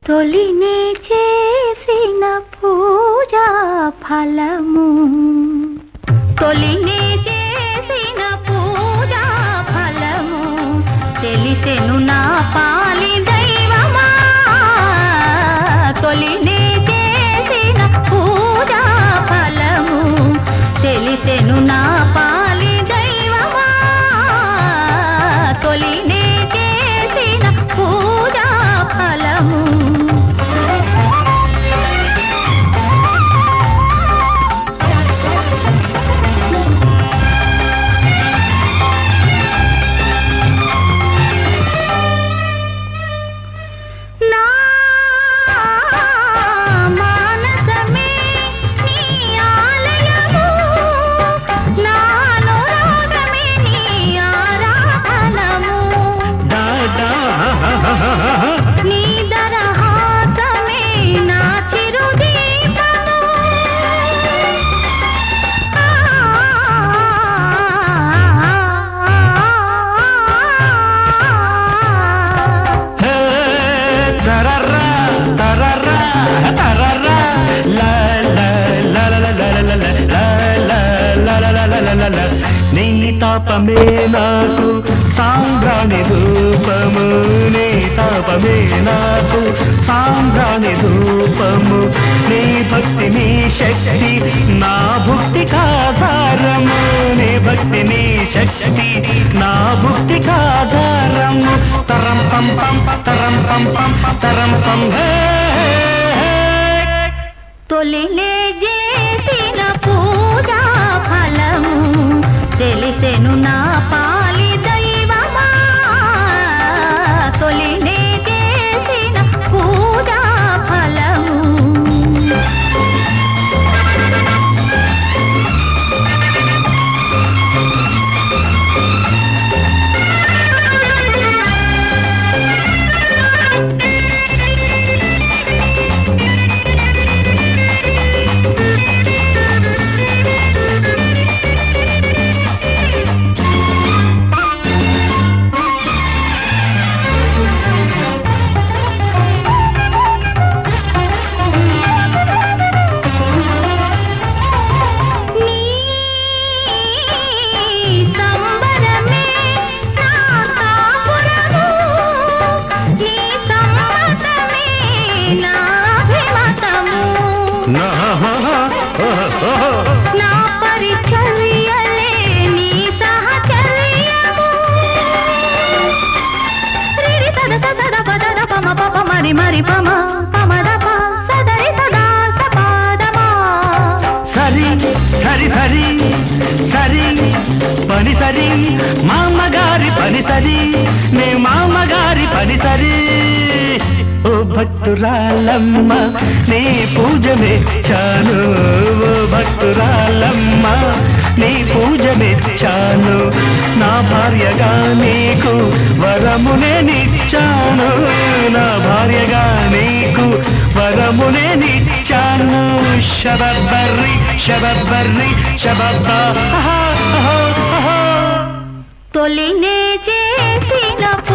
తొలినే చేసిన పూజా ఫలము తొలినే చేసిన పూజా ఫలము తెలిసెను నా పాలి దైవమా తొలినే చేసిన పూజా ఫలము తెలిసెను నా పాలి దైవమా తొలినే చేసిన పూజా ఫలము నా మానసమే నీ ఆలయము నా అనురాగమే నీ ఆరాధనము డా డా నీ దరహాసమే నా చిరుదీపము హే తరర్రా తరర్రా తరర్రా లా లా లా లా లా లా లా లా లా లా లా లా లా లా లా. నీ తాపమే నాకు సాంబ్రాణి ధూపము నీ తాపమే నాకు సాంబ్రాణి ధూపము నీ భక్తి నీ శక్తి నా భక్తి కాధారము నీ భక్తి నీ శక్తి నా భక్తి కాధారము తరం పం పం తరం పం పం తరం పం హే హే, హే. తొలిలే చేసిన పూజా ఫలము తెలిసెను నా పాలి దైవమా తొలిలే చేసిన పూజా ఫలము నీ సంబరమే నా కాపురము నీ సమ్మతమే నా అభిమతము నా హో హో హో హో హో. నా పరిచర్యలే నీ సహచర్యము రిరి సద సద పదద పమ పప మరి మరి పమ పమద ప సదరి సదా సపాదమా సరి సరి సరి సరి పని సరి మామగారి పని సరి నే మామగారి పని సరి ఓ భక్తురాలమ్మ నీ పూజ మెచ్చాను ఓ భక్తురాలమ్మ నీ పూజ మెచ్చాను నా భార్యగా నీకు వరమునే నిచ్చాను నా భార్యగా నీకు వరమునే నిచ్చాను శబర్రి శబర్రి శబబ్బ తొలినే చేసిన